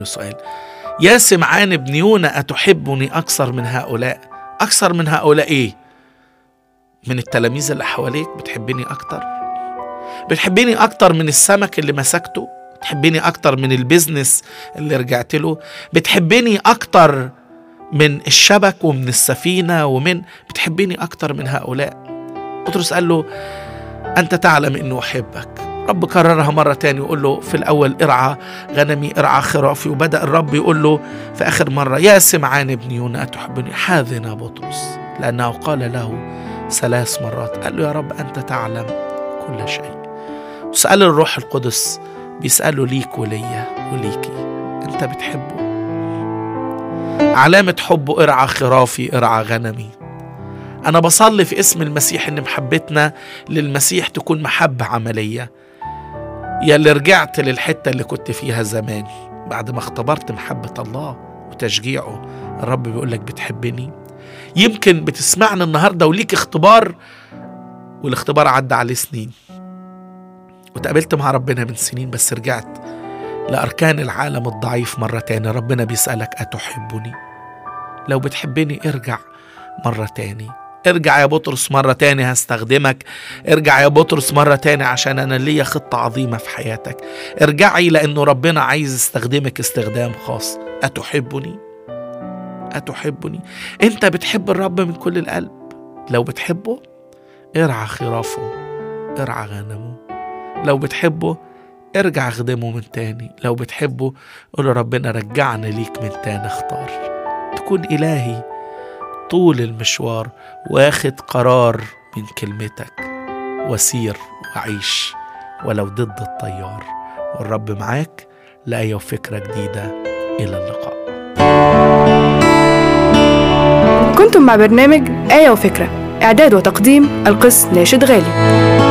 سؤال يا سمعان ابن يونا أتحبني أكثر من هؤلاء أكثر من هؤلاء إيه من التلاميذ اللي حواليك بتحبني أكتر بتحبني أكتر من السمك اللي مسكته بتحبني أكتر من البيزنس اللي رجعت له بتحبني أكتر من الشبك ومن السفينة ومن بتحبني أكتر من هؤلاء بطرس قال له أنت تعلم أنه أحبك رب كررها مرة تاني يقول له في الأول ارعى غنمي ارعى خرافي وبدأ الرب يقول له في آخر مرة يا سمعان ابن يونا أتحبني حاذنا بطرس لأنه قال له ثلاث مرات قال له يا رب أنت تعلم كل شيء وسأل الروح القدس بيسأله ليك وليا وليكي أنت بتحبه علامة حبه ارعى خرافي ارعى غنمي أنا بصلي في اسم المسيح إن محبتنا للمسيح تكون محبة عملية يا اللي رجعت للحتة اللي كنت فيها زمان بعد ما اختبرت محبة الله وتشجيعه الرب بيقول لك بتحبني يمكن بتسمعنا النهاردة وليك اختبار والاختبار عدى عليه سنين وتقابلت مع ربنا من سنين بس رجعت لأركان العالم الضعيف مرة تاني ربنا بيسألك أتحبني لو بتحبني ارجع مرة تاني ارجع يا بطرس مرة تاني هستخدمك ارجع يا بطرس مرة تاني عشان أنا ليا خطة عظيمة في حياتك ارجعي لأنه ربنا عايز يستخدمك استخدام خاص أتحبني أتحبني أنت بتحب الرب من كل القلب لو بتحبه ارعى خرافه ارعى غنمه لو بتحبه ارجع اخدمه من تاني لو بتحبه قول ربنا رجعنا ليك من تاني اختار تكون إلهي طول المشوار واخد قرار من كلمتك وسير وعيش ولو ضد التيار والرب معاك لآية وفكرة جديدة إلى اللقاء كنتم مع برنامج آية وفكرة إعداد وتقديم القس ناشد غالي